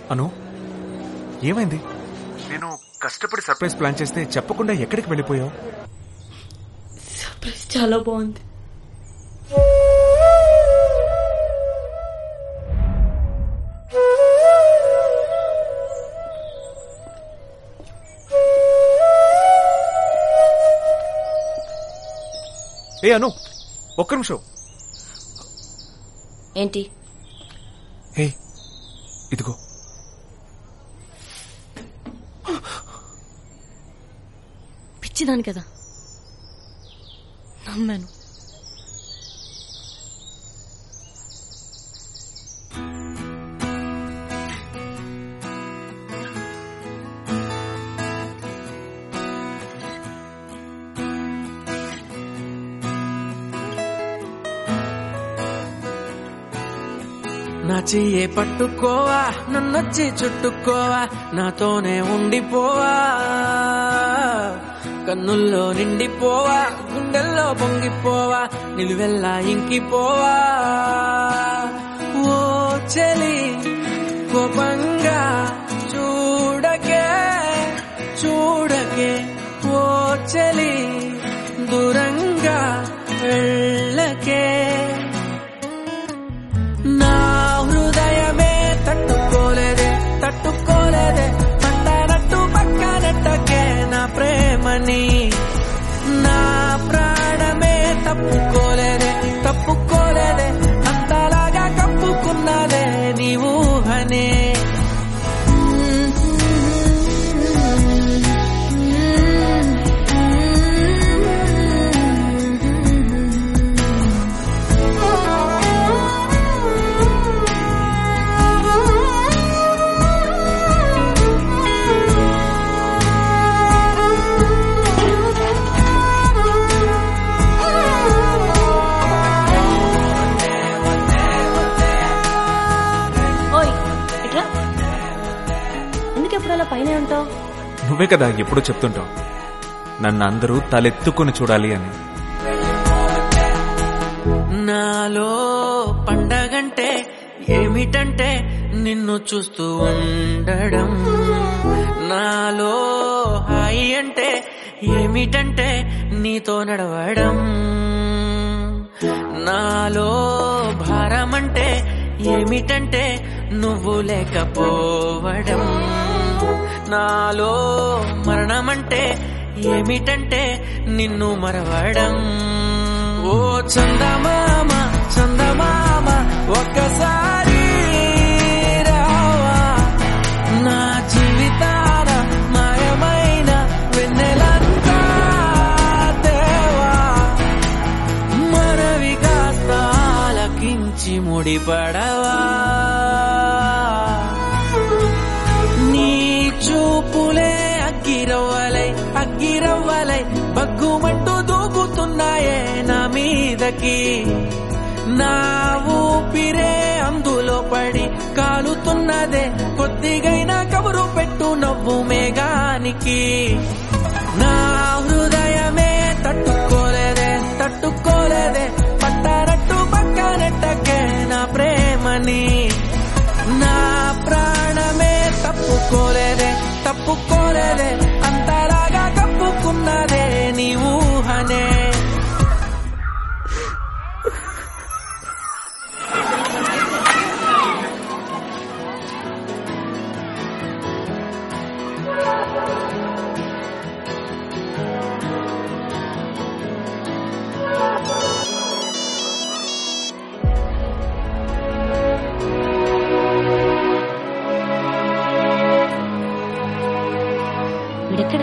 అను ఏమైంది నేను కష్టపడి సర్ప్రైజ్ ప్లాన్ చేస్తే చెప్పకుండా ఎక్కడికి వెళ్ళిపోయావు సర్ప్రైజ్ చాలా బాగుంది ఏ అను ఒక్క నిమిషం ఏంటి ఏ ఇదిగో పిచ్చిదాని కదా నమ్మాను నా చెయ్యే పట్టుకోవా నన్నొచ్చి చుట్టుకోవా నాతోనే ఉండిపోవా కన్నుల్లో నిండిపోవా గుండెల్లో పొంగిపోవా నిలువెల్లా ఇంకిపోవా ఓ చెలి కోపంగా చూడకే చూడకే ఓ చెలి దూరంగా వెళ్ళకే నా హృదయమే తట్టుకోలేదే తట్టుకోలేదే పట్టనట్టు పక్కనట్టకే నా ప్రేమని నా ప్రాణమే తప్పుకోలేదే తప్పుకోలేదే అంతలాగా కప్పుకున్నదే నీ ఊహనే ఓయ్ ఇట్లా ఎందుకు ఎప్పుడు అలా పైన ఉంటావు నువ్వే కదా ఎప్పుడూ చెప్తుంటావు నన్ను అందరూ తలెత్తుకొని చూడాలి అని నాలో పండగంటే ఏమిటంటే నిన్ను చూస్తూ ఉండడం నాలో హాయి అంటే ఏమిటంటే నీతో నడవడం నాలో భారం అంటే ఏమిటంటే నువ్వు లేకపోవడం నాలో మరణమంటే ఏమిటంటే నిన్ను మరవడం ఓ చందమామ చందమామ ఒక్కసారి రావా నా జీవితాన మాయమైన వెన్నెలంతా దేవా మనవి కాస్త ఆలకించి ముడిపడవా నీ చూపులే అగ్గిరవ్వలై అగ్గిరవ్వలై బగ్గుమంటూ దూకుతున్నాయే నా మీదకి నా ఊపిరే అందులో పడి కాలుతున్నదే కొద్దిగైనా కబురు పెట్టు నవ్వు మేఘానికి నా హృదయమే తట్టుకోలేదే తట్టుకోలేదే పట్టారట్టు పక్కనెట్టకే నా ప్రేమని నా ప్రాణమే తప్పుకోలేదే తప్పుకోలేదే అంతలాగా కప్పుకున్నదే నీ ఊహనే వీడెక్కడ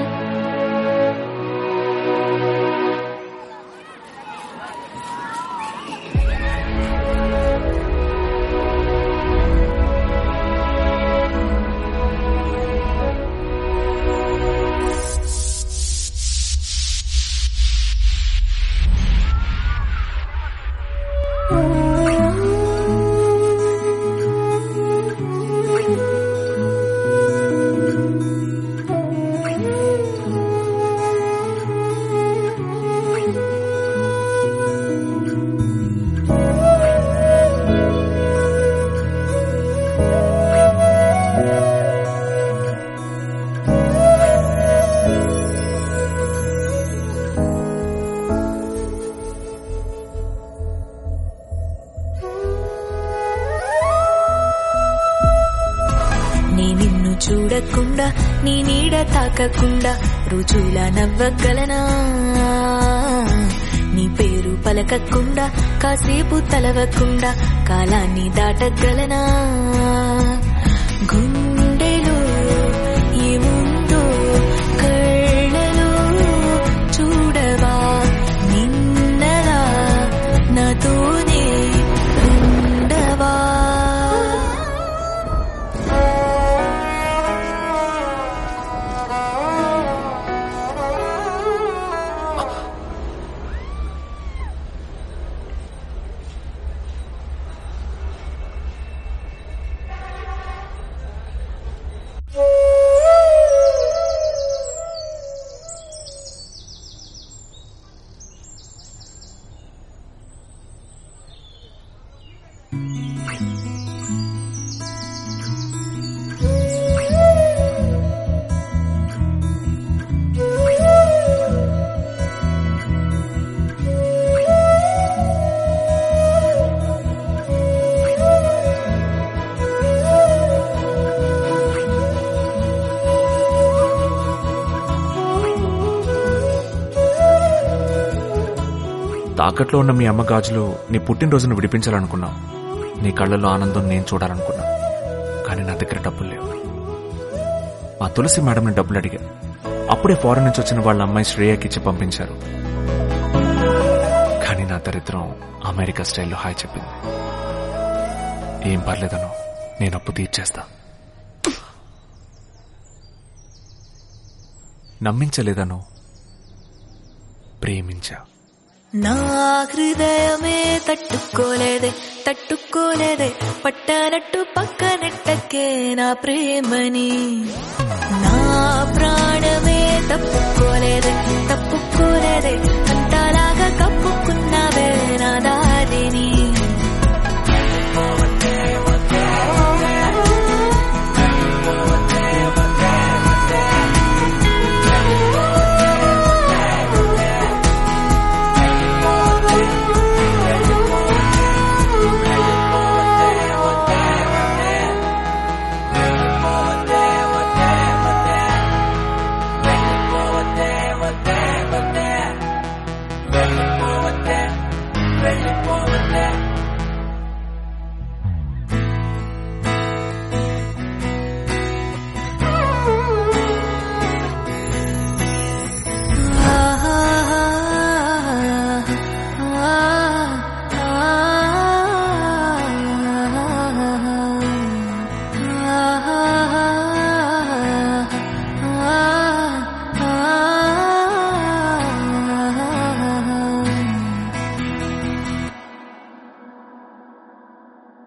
చూడకుండా నీ నీడ తాకకుండా రుజుల నవ్వగలనా నీ పేరు పలకకుండా కాసేపు తలవకుండా కాలాన్ని దాటగలనా గుండెలో ఏముందో కళ్ళలో చూడవా నిన్నలా నాతోనే ఉండవా తాకట్లో ఉన్న మీ అమ్మ గాజులు నీ పుట్టినరోజును విడిపించాలనుకున్నావు నీ కళ్ళలో ఆనందం నేను చూడాలనుకున్నా కానీ నా దగ్గర డబ్బులు లేవు మా తులసి మేడంని డబ్బులు అడిగా అప్పుడే ఫారెన్ నుంచి వచ్చిన వాళ్ళ అమ్మాయి శ్రేయకి ఇచ్చి పంపించారు కానీ నా దరిద్రం అమెరికా స్టైల్లో హాయ్ చెప్పింది ఏం పర్లేదను నేను అప్పు తీర్చేస్తా నమ్మించలేదను ప్రేమించా నా హృదయమే తట్టుకోలేదే తట్టుకోలేదే పట్టనట్టు పక్కనెట్టకే నా ప్రేమని నా ప్రాణమే తప్పుకోలేదే తప్పుకోలేదే